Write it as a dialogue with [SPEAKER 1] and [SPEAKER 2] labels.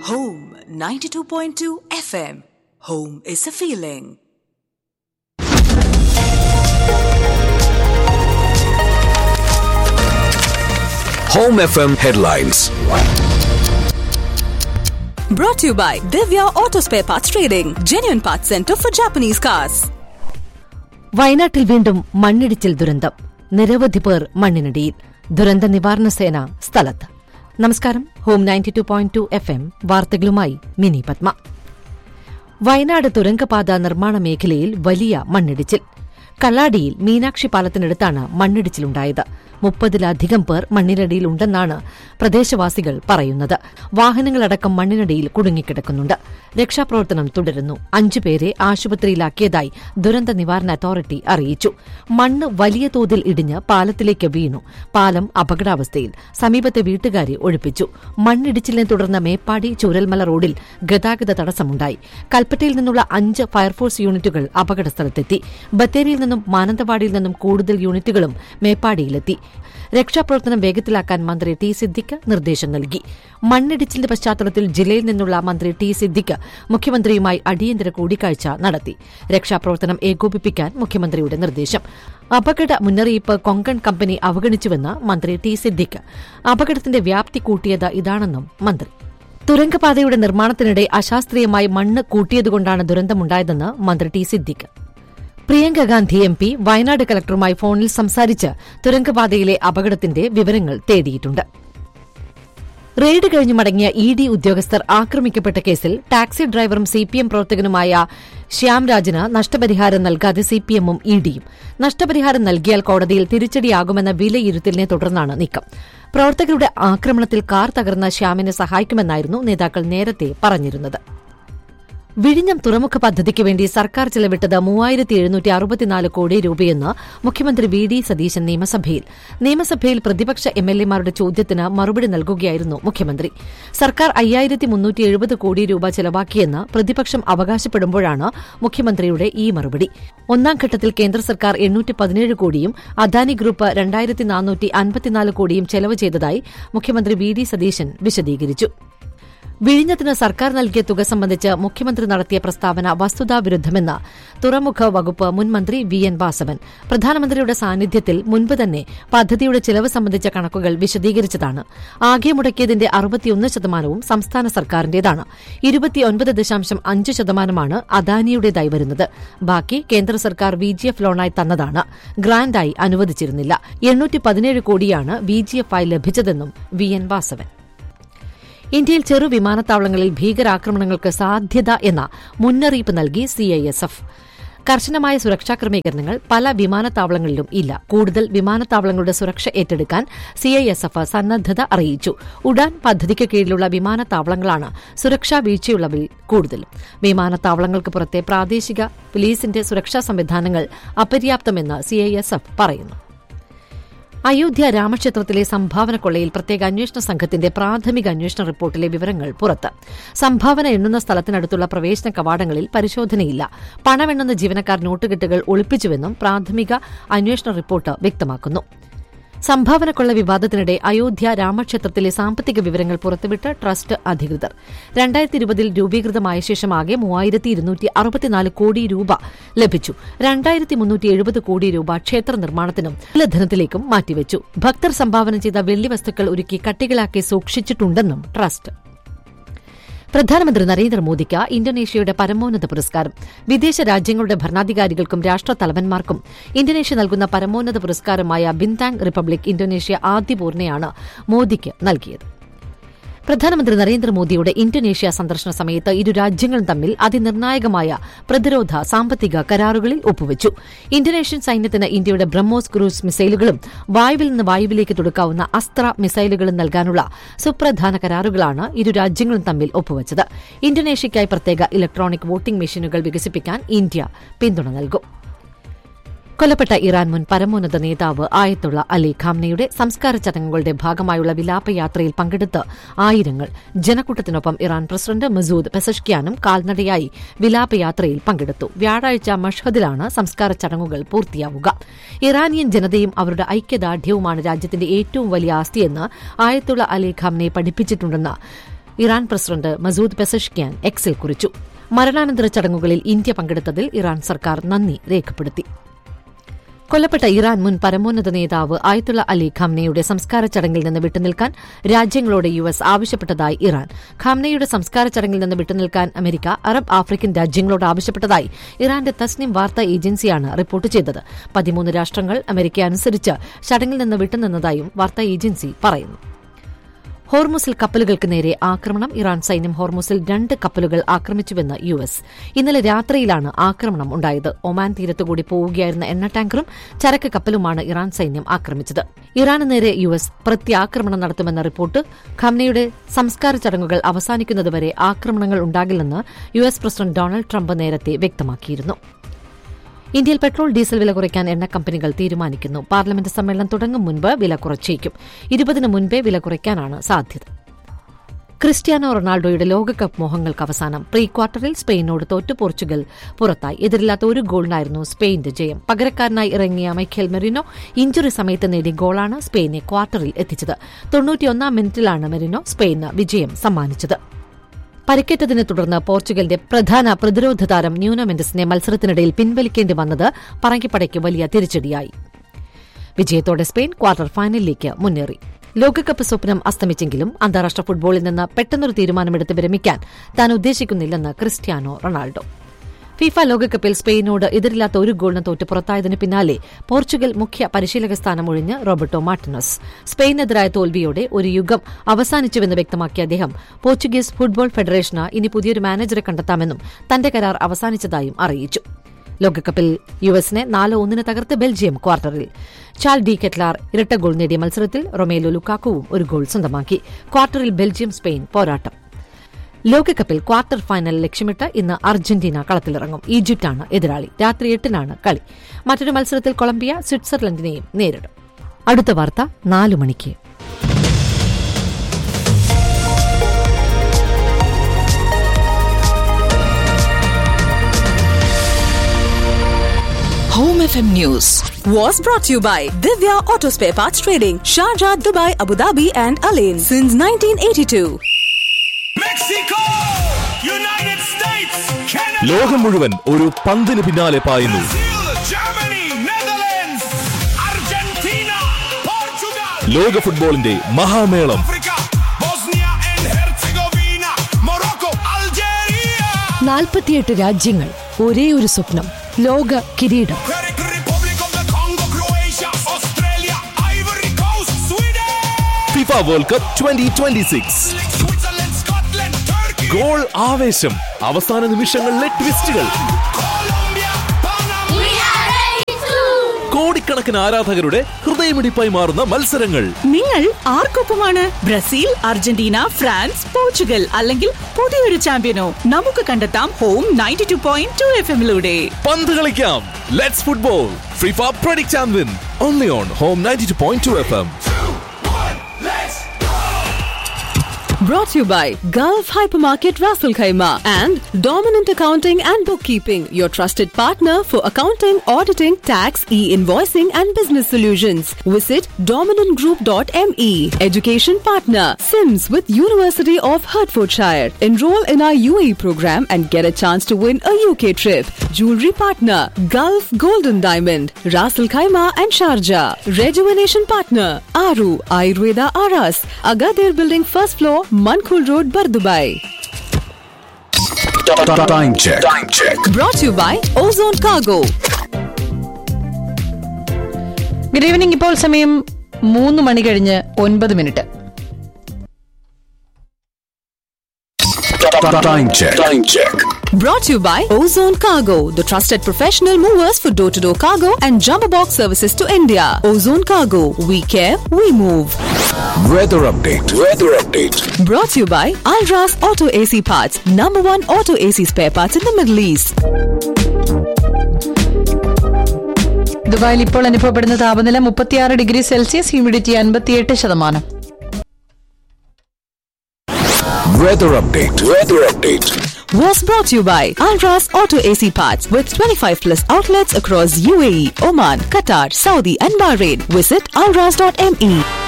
[SPEAKER 1] Home 92.2 FM. Home is a feeling.
[SPEAKER 2] Home FM headlines.
[SPEAKER 1] Brought to you by Divya Auto Spare Parts Trading, genuine parts center for Japanese cars.
[SPEAKER 3] വയനാട്ടിൽ വീണ്ടും മണ്ണിടിച്ചിൽ ദുരന്തം നിരവധി പേർ മണ്ണിനടിയിൽ ദുരന്ത നിവാരണ സേന സ്ഥലത്ത് നമസ്കാരം home ninety two point two F M വാർത്തകളുമായി മിനി പത്മ വയനാട് തുരങ്കപാത നിർമ്മാണ മേഖലയിൽ വലിയ മണ്ണിടിച്ചിൽ കള്ളാടിയിൽ മീനാക്ഷി പാലത്തിനടുത്താണ് മണ്ണിടിച്ചിലുണ്ടായത് മുപ്പതിലധികം പേർ മണ്ണിനടിയിലുണ്ടെന്നാണ് പ്രദേശവാസികൾ പറയുന്നത് വാഹനങ്ങളടക്കം മണ്ണിനടിയിൽ കുടുങ്ങിക്കിടക്കുന്നുണ്ട് രക്ഷാപ്രവർത്തനം തുടരുന്നു അഞ്ചുപേരെ ആശുപത്രിയിലാക്കിയതായി ദുരന്ത നിവാരണ അതോറിറ്റി അറിയിച്ചു മണ്ണ് വലിയ തോതിൽ ഇടിഞ്ഞ് പാലത്തിലേക്ക് വീണു പാലം അപകടാവസ്ഥയിൽ സമീപത്തെ വീട്ടുകാരെ ഒഴിപ്പിച്ചു മണ്ണിടിച്ചിലിനെ തുടർന്ന് മേപ്പാടി ചൂരൽമല റോഡിൽ ഗതാഗത തടസ്സമുണ്ടായി കൽപ്പറ്റയിൽ നിന്നുള്ള അഞ്ച് ഫയർഫോഴ്സ് യൂണിറ്റുകൾ അപകടസ്ഥലത്തെത്തി ബത്തേരിയിൽ നിന്നും മാനന്തവാടിയിൽ നിന്നും കൂടുതൽ യൂണിറ്റുകളും മേപ്പാടിയിലെത്തി രക്ഷാപ്രവർത്തനം വേഗത്തിലാക്കാൻ മന്ത്രി ടി സിദ്ദിഖ് നിർദ്ദേശം നൽകി മണ്ണിടിച്ചിലിന്റെ പശ്ചാത്തലത്തിൽ ജില്ലയിൽ നിന്നുള്ള മന്ത്രി ടി സിദ്ദിഖ് മുഖ്യമന്ത്രിയുമായി അടിയന്തര കൂടിക്കാഴ്ച നടത്തി രക്ഷാപ്രവർത്തനം ഏകോപിപ്പിക്കാൻ മുഖ്യമന്ത്രിയുടെ നിർദ്ദേശം അപകട മുന്നറിയിപ്പ് കൊങ്കൺ കമ്പനി അവഗണിച്ചുവെന്ന് മന്ത്രി ടി സിദ്ദിഖ് അപകടത്തിന്റെ വ്യാപ്തി കൂട്ടിയത് ഇതാണെന്നും മന്ത്രി തുരങ്കപാതയുടെ നിർമ്മാണത്തിനിടെ അശാസ്ത്രീയമായി മണ്ണ് കൂട്ടിയതുകൊണ്ടാണ് ദുരന്തമുണ്ടായതെന്ന് മന്ത്രി T Siddique Priyanka Gandhi M P Wayanad കലക്ടറുമായി ഫോണിൽ സംസാരിച്ച് തുരങ്കപാതയിലെ അപകടത്തിന്റെ വിവരങ്ങൾ തേടിയിട്ടുണ്ട് റെയ്ഡ് കഴിഞ്ഞ് മടങ്ങിയ ഇ ഡി ഉദ്യോഗസ്ഥർ ആക്രമിക്കപ്പെട്ട കേസിൽ ടാക്സി ഡ്രൈവറും സി പി എം പ്രവർത്തകനുമായ ശ്യാംരാജിന് നഷ്ടപരിഹാരം നൽകാതെ സി പി എമ്മും ഇ ഡിയും നഷ്ടപരിഹാരം നൽകിയാൽ കോടതിയിൽ തിരിച്ചടിയാകുമെന്ന വിലയിരുത്തലിനെ തുടർന്നാണ് നീക്കം പ്രവർത്തകരുടെ ആക്രമണത്തിൽ കാർ തകർന്ന ശ്യാമിനെ സഹായിക്കുമെന്നായിരുന്നു നേതാക്കൾ നേരത്തെ പറഞ്ഞിരുന്നത് വിഴിഞ്ഞം തുറമുഖ പദ്ധതിക്ക് വേണ്ടി സർക്കാർ ചെലവിട്ടത് മൂവായിരത്തി എഴുന്നൂറ്റി അറുപത്തിനാല് കോടി രൂപയെന്ന് മുഖ്യമന്ത്രി വി ഡി സതീശൻ നിയമസഭയിൽ നിയമസഭയിൽ പ്രതിപക്ഷ എം എൽ എമാരുടെ ചോദ്യത്തിന് മറുപടി നൽകുകയായിരുന്നു മുഖ്യമന്ത്രി സർക്കാർ അയ്യായിരത്തി മുന്നൂറ്റി എഴുപത് കോടി രൂപ ചെലവാക്കിയെന്ന് പ്രതിപക്ഷം അവകാശപ്പെടുമ്പോഴാണ് മുഖ്യമന്ത്രിയുടെ ഈ മറുപടി ഒന്നാം ഘട്ടത്തിൽ കേന്ദ്ര സർക്കാർ എണ്ണൂറ്റി പതിനേഴ് കോടിയും അദാനി ഗ്രൂപ്പ് രണ്ടായിരത്തി നാനൂറ്റി അൻപത്തിനാല് കോടിയും ചെലവ് ചെയ്തതായി മുഖ്യമന്ത്രി വി ഡി സതീശൻ വിശദീകരിച്ചു വിഴിഞ്ഞത്തിന് സർക്കാർ നൽകിയ തുക സംബന്ധിച്ച് മുഖ്യമന്ത്രി നടത്തിയ പ്രസ്താവന വസ്തുതാവിരുദ്ധമെന്ന് തുറമുഖ വകുപ്പ് മുൻമന്ത്രി വി എൻ വാസവൻ പ്രധാനമന്ത്രിയുടെ സാന്നിധ്യത്തിൽ മുൻപ് തന്നെ പദ്ധതിയുടെ ചെലവ് സംബന്ധിച്ച കണക്കുകൾ വിശദീകരിച്ചതാണ് ആകെ മുടക്കിയതിന്റെ അറുപത്തിയൊന്ന് ശതമാനവും സംസ്ഥാന സർക്കാരിന്റേതാണ് ഇരുപത്തിയൊൻപത് ദശാംശം അഞ്ച് ശതമാനമാണ് അദാനിയുടേതായി വരുന്നത് ബാക്കി കേന്ദ്ര സർക്കാർ വി ജി എഫ് ലോണായി തന്നതാണ് ഗ്രാന്റായി അനുവദിച്ചിരുന്നില്ല എണ്ണൂറ്റി പതിനേഴ് കോടിയാണ് വി ജി എഫ് ആയി ലഭിച്ചതെന്നും വി എൻ വാസവൻ ഇന്ത്യയിൽ ചെറു വിമാനത്താവളങ്ങളിൽ ഭീകരാക്രമണങ്ങൾക്ക് സാധ്യത എന്ന മുന്നറിയിപ്പ് നൽകി സിഐഎസ്എഫ് കർശനമായ സുരക്ഷാ ക്രമീകരണങ്ങൾ പല വിമാനത്താവളങ്ങളിലും ഇല്ല കൂടുതൽ വിമാനത്താവളങ്ങളുടെ സുരക്ഷ ഏറ്റെടുക്കാൻ സിഐഎസ്എഫ് സന്നദ്ധത അറിയിച്ചു ഉഡാൻ പദ്ധതിക്ക് കീഴിലുള്ള വിമാനത്താവളങ്ങളാണ് സുരക്ഷാ വീഴ്ചയുള്ളവയിൽ കൂടുതലും വിമാനത്താവളങ്ങൾക്ക് പുറത്തെ പ്രാദേശിക പോലീസിന്റെ സുരക്ഷാ സംവിധാനങ്ങൾ അപര്യാപ്തമെന്ന് സിഐഎസ്എഫ് പറയുന്നു അയോധ്യ രാമക്ഷേത്രത്തിലെ സംഭാവന കൊള്ളയിൽ പ്രത്യേക അന്വേഷണ സംഘത്തിന്റെ പ്രാഥമിക അന്വേഷണ റിപ്പോർട്ടിലെ വിവരങ്ങൾ പുറത്ത് സംഭാവന എണ്ണുന്ന സ്ഥലത്തിനടുത്തുള്ള പ്രവേശന കവാടങ്ങളിൽ പരിശോധനയില്ല പണമെണ്ണുന്ന ജീവനക്കാർ നോട്ടുകെട്ടുകൾ ഒളിപ്പിച്ചുവെന്നും പ്രാഥമിക അന്വേഷണ റിപ്പോർട്ട് വ്യക്തമാക്കുന്നു സംഭാവന കൊള്ള വിവാദത്തിനിടെ അയോധ്യ രാമക്ഷേത്രത്തിലെ സാമ്പത്തിക വിവരങ്ങൾ പുറത്തുവിട്ട് ട്രസ്റ്റ് അധികൃതർ രണ്ടായിരത്തി ഇരുപതിൽ രൂപീകൃതമായ ശേഷം ആകെ മൂവായിരത്തി ഇരുന്നൂറ്റി അറുപത്തിനാല് കോടി രൂപ ലഭിച്ചു രണ്ടായിരത്തി മുന്നൂറ്റി എഴുപത് കോടി രൂപ ക്ഷേത്ര നിർമ്മാണത്തിനും മൂലധനത്തിലേക്കും മാറ്റിവെച്ചു ഭക്തർ സംഭാവന ചെയ്ത വെള്ളി വസ്തുക്കൾ ഒരുക്കി കട്ടികളാക്കി സൂക്ഷിച്ചിട്ടുണ്ടെന്നും ട്രസ്റ്റ് പ്രധാനമന്ത്രി നരേന്ദ്രമോദിക്ക് ഇന്തോനേഷ്യയുടെ പരമോന്നത പുരസ്കാരം വിദേശ രാജ്യങ്ങളുടെ ഭരണാധികാരികൾക്കും രാഷ്ട്രത്തലവന്മാർക്കും ഇന്തോനേഷ്യ നൽകുന്ന പരമോന്നത പുരസ്കാരമായ ബിന്താങ് റിപ്പബ്ലിക് ഇന്തോനേഷ്യ ആദ്യ പൂർണ്ണയാണ് മോദിക്ക് നൽകിയത് പ്രധാനമന്ത്രി നരേന്ദ്രമോദിയുടെ ഇന്തോനേഷ്യ സന്ദർശന സമയത്ത് ഇരു രാജ്യങ്ങളും തമ്മിൽ അതിനിർണായകമായ പ്രതിരോധ സാമ്പത്തിക കരാറുകളിൽ ഒപ്പുവച്ചു ഇന്തോനേഷ്യൻ സൈന്യത്തിന് ഇന്ത്യയുടെ ബ്രഹ്മോസ് ക്രൂസ് മിസൈലുകളും വായുവിൽ നിന്ന് വായുവിലേക്ക് തുടക്കാവുന്ന അസ്ത്ര മിസൈലുകളും നൽകാനുള്ള സുപ്രധാന കരാറുകളാണ് ഇരു രാജ്യങ്ങളും തമ്മിൽ ഒപ്പുവച്ചത് ഇന്തോനേഷ്യയ്ക്കായി പ്രത്യേക ഇലക്ട്രോണിക് വോട്ടിംഗ് മെഷീനുകൾ വികസിപ്പിക്കാൻ ഇന്ത്യ പിന്തുണ നൽകും കൊല്ലപ്പെട്ട ഇറാൻ മുൻ പരമോന്നത നേതാവ് ആയത്തുള്ള അലി ഖാംനയുടെ സംസ്കാര ചടങ്ങുകളുടെ ഭാഗമായുള്ള വിലാപയാത്രയിൽ പങ്കെടുത്ത് ആയിരങ്ങൾ ജനക്കൂട്ടത്തിനൊപ്പം ഇറാൻ പ്രസിഡന്റ് മസൂദ് പെസഷ്കിയാനും കാൽനടയായി വിലാപയാത്രയിൽ പങ്കെടുത്തു വ്യാഴാഴ്ച മഷ്ഹദിലാണ് സംസ്കാര ചടങ്ങുകൾ പൂർത്തിയാവുക ഇറാനിയൻ ജനതയും അവരുടെ ഐക്യദാർഢ്യവുമാണ് രാജ്യത്തിന്റെ ഏറ്റവും വലിയ ആസ്തിയെന്ന് ആയത്തുള്ള അലി ഖാംനെ പഠിപ്പിച്ചിട്ടുണ്ടെന്ന് ഇറാൻ പ്രസിഡന്റ് മസൂദ് പെസഷ്കിയാൻ എക്സിൽ കുറിച്ചു മരണാനന്തര ചടങ്ങുകളിൽ ഇന്ത്യ പങ്കെടുത്തതിൽ ഇറാൻ സർക്കാർ നന്ദി രേഖപ്പെടുത്തി കൊല്ലപ്പെട്ട ഇറാൻ മുൻ പരമോന്നത നേതാവ് ആയത്തുള്ള അലി ഖാംനയുടെ സംസ്കാര ചടങ്ങിൽ നിന്ന് വിട്ടുനിൽക്കാൻ രാജ്യങ്ങളോട് യു എസ് ആവശ്യപ്പെട്ടതായി ഇറാൻ ഖാംനയുടെ സംസ്കാര ചടങ്ങിൽ നിന്ന് വിട്ടുനിൽക്കാൻ അമേരിക്ക അറബ് ആഫ്രിക്കൻ രാജ്യങ്ങളോട് ആവശ്യപ്പെട്ടതായി ഇറാന്റെ തസ്നിം വാർത്താ ഏജൻസിയാണ് റിപ്പോർട്ട് ചെയ്തത് പതിമൂന്ന് രാഷ്ട്രങ്ങൾ അമേരിക്ക അനുസരിച്ച് ചടങ്ങിൽ നിന്ന് വിട്ടുനിന്നതായും വാർത്താ ഏജൻസി പറയുന്നു ഹോർമുസിൽ കപ്പലുകൾക്ക് നേരെ ആക്രമണം ഇറാൻ സൈന്യം ഹോർമുസിൽ രണ്ട് കപ്പലുകൾ ആക്രമിച്ചുവെന്ന് യു എസ് ഇന്നലെ രാത്രിയിലാണ് ആക്രമണം ഉണ്ടായത് ഒമാൻ തീരത്തുകൂടി പോവുകയായിരുന്ന എണ്ണ ടാങ്കറും ചരക്ക് കപ്പലുമാണ് ഇറാൻ സൈന്യം ആക്രമിച്ചത് ഇറാന് നേരെ യു എസ് പ്രത്യാക്രമണം നടത്തുമെന്ന റിപ്പോർട്ട് ഖംനയുടെ സംസ്കാര ചടങ്ങുകൾ അവസാനിക്കുന്നതുവരെ ആക്രമണങ്ങൾ ഉണ്ടാകില്ലെന്ന് U S president Donald Trump നേരത്തെ വ്യക്തമാക്കിയിരുന്നു ഇന്ത്യയിൽ പെട്രോൾ ഡീസൽ വില കുറയ്ക്കാൻ എണ്ണ കമ്പനികൾ തീരുമാനിക്കുന്നു പാർലമെന്റ് സമ്മേളനം തുടങ്ങും മുൻപ് വില കുറച്ചേക്കും ഇരുപതിന് മുൻപേ വില കുറയ്ക്കാനാണ് സാധ്യത ക്രിസ്ത്യാനോ റൊണാൾഡോയുടെ ലോകകപ്പ് മോഹങ്ങൾക്ക് അവസാനം പ്രീ ക്വാർട്ടറിൽ സ്പെയിനോട് തോറ്റു പോർച്ചുഗൽ പുറത്തായി എതിരില്ലാത്ത ഒരു ഗോളിനായിരുന്നു സ്പെയിന്റെ ജയം പകരക്കാരനായി ഇറങ്ങിയ മൈഖേൽ മെറിനോ ഇഞ്ചുറി സമയത്ത് നേടിയ ഗോളാണ് സ്പെയിനെ ക്വാർട്ടറിൽ എത്തിച്ചത് തൊണ്ണൂറ്റിയൊന്നാം മിനിറ്റിലാണ് മെറിനോ സ്പെയിന് വിജയം സമ്മാനിച്ചത് പരിക്കേറ്റതിനെ തുടർന്ന് പോർച്ചുഗലിന്റെ പ്രധാന പ്രതിരോധ താരം ന്യൂനമെന്റസിനെ മത്സരത്തിനിടയിൽ പിൻവലിക്കേണ്ടി വന്നത് പറങ്കിപ്പടയ്ക്ക് വലിയ തിരിച്ചടിയായി വിജയത്തോടെ സ്പെയിൻ ക്വാർട്ടർ ഫൈനലിലേക്ക് മുന്നേറി ലോകകപ്പ് സ്വപ്നം അസ്തമിച്ചെങ്കിലും അന്താരാഷ്ട്ര ഫുട്ബോളിൽ നിന്ന് പെട്ടെന്നൊരു തീരുമാനമെടുത്ത് വിരമിക്കാൻ താൻ ഉദ്ദേശിക്കുന്നില്ലെന്ന് ക്രിസ്ത്യാനോ റൊണാൾഡോ ഫിഫ ലോകകപ്പിൽ സ്പെയിനോട് എതിരില്ലാത്ത ഒരു ഗോളിന് തോറ്റ് പുറത്തായതിന് പിന്നാലെ പോർച്ചുഗൽ മുഖ്യ പരിശീലക സ്ഥാനം ഒഴിഞ്ഞ് റോബർട്ടോ മാർട്ടിനസ് സ്പെയിനെതിരായ തോൽവിയോടെ ഒരു യുഗം അവസാനിച്ചുവെന്ന് വ്യക്തമാക്കിയ അദ്ദേഹം പോർച്ചുഗീസ് ഫുട്ബോൾ ഫെഡറേഷന് ഇനി പുതിയൊരു മാനേജറെ കണ്ടെത്താമെന്നും തന്റെ കരാർ അവസാനിച്ചതായും അറിയിച്ചു ലോകകപ്പിൽ യു എസിനെ നാല് ഒന്നിന് തകർത്ത് ബെൽജിയം ക്വാർട്ടറിൽ ചാൾ ഡി കെറ്റ്ലാർ ഇരട്ട ഗോൾ നേടിയ മത്സരത്തിൽ റൊമേലോ ലുക്കാക്കുവും ഒരു ഗോൾ സ്വന്തമാക്കി ക്വാർട്ടറിൽ ബെൽജിയം സ്പെയിൻ പോരാട്ടം ലോകകപ്പിൽ ക്വാർട്ടർ ഫൈനൽ ലക്ഷ്യമിട്ട് ഇന്ന് അർജന്റീന കളത്തിലിറങ്ങും ഈജിപ്താണ് എതിരാളി രാത്രി എട്ടിനാണ് കളി മറ്റൊരു മത്സരത്തിൽ കൊളംബിയ സ്വിറ്റ്സർലൻഡിനെയും നേരിടും അടുത്ത വാർത്ത നാലു മണിക്ക്
[SPEAKER 1] Home FM News was brought to you by Divya Auto Spare Parts Trading, Sharjah, Dubai, Abu Dhabi, and Alain since 1982.
[SPEAKER 2] Mexico
[SPEAKER 4] United States Canada
[SPEAKER 2] ലോകം മുഴുവൻ ഒരു പന്തിന് പിന്നാലെ പായുന്നു
[SPEAKER 4] Brazil Germany Netherlands Argentina Portugal
[SPEAKER 2] ലോക ഫുട്ബോളിന്റെ മഹാമേളം
[SPEAKER 4] Africa Bosnia and Herzegovina Morocco Algeria
[SPEAKER 3] നാൽപ്പത്തിയെട്ട് രാജ്യങ്ങൾ ഒരേ ഒരു സ്വപ്നം ലോക കിരീടം
[SPEAKER 4] Czech Republic of the Congo Croatia Australia Ivory Coast Sweden
[SPEAKER 2] FIFA world cup twenty twenty six
[SPEAKER 4] Switzerland Scotland Turkey
[SPEAKER 2] goal ആവേശം അവസാന നിമിഷങ്ങളിലെ ട്വിസ്റ്റുകൾ
[SPEAKER 4] Colombia Panama
[SPEAKER 2] കോടിക്കണക്കിന് ആരാധകരുടെ ഹൃദയമിടിപ്പായി മാറുന്ന മത്സരങ്ങൾ
[SPEAKER 5] നിങ്ങൾ ആർക്കൊപ്പമാണ് ബ്രസീൽ അർജന്റീന ഫ്രാൻസ് പോർച്ചുഗൽ അല്ലെങ്കിൽ പുതിയൊരു ചാമ്പ്യനോ നമുക്ക് കണ്ടെത്താം home ninety two point two F എമ്മിലൂടെ
[SPEAKER 2] പന്ത് കളിക്കാം let's football FIFA predict and win only on home ninety two point two F M
[SPEAKER 1] Brought to you by Gulf Hypermarket Rasul Khaima and Dominant Accounting and Bookkeeping, your trusted partner for accounting, auditing, tax, e-invoicing and business solutions. Visit dominantgroup.me. Education partner, Sims with University of Hertfordshire. Enroll in our UAE program and get a chance to win a UK trip. Jewelry partner, Gulf Golden Diamond, Rasul Khaima and Sharjah. Rejuvenation partner, Aru Ayurveda Aras, Agadir Building first floor, Mankul Road, Bardubai.
[SPEAKER 2] Time check time check
[SPEAKER 1] Brought to you by Ozone Cargo.
[SPEAKER 6] Good evening ഇപ്പോൾ സമയം മൂന്ന് മണി കഴിഞ്ഞ് ഒൻപത് minute
[SPEAKER 2] time check time check
[SPEAKER 1] Brought to you by Ozone Cargo, the trusted professional movers for door to door cargo and jumbo box services to India. Ozone Cargo, we care, we move.
[SPEAKER 2] Weather update weather update
[SPEAKER 1] Brought to you by Alras Auto AC Parts, number one auto AC spare parts in the Middle East.
[SPEAKER 6] ദുബായിൽ ഇപ്പോൾ അനുഭവപ്പെടുന്ന താപനില മുപ്പത്തിയാറ് degree Celsius humidity അൻപത്തിയെട്ട് ശതമാനം
[SPEAKER 2] weather update weather update
[SPEAKER 1] Was brought to you by Alras Auto AC Parts with 25 plus outlets across UAE, Oman, Qatar, Saudi, and Bahrain. Visit alras.me.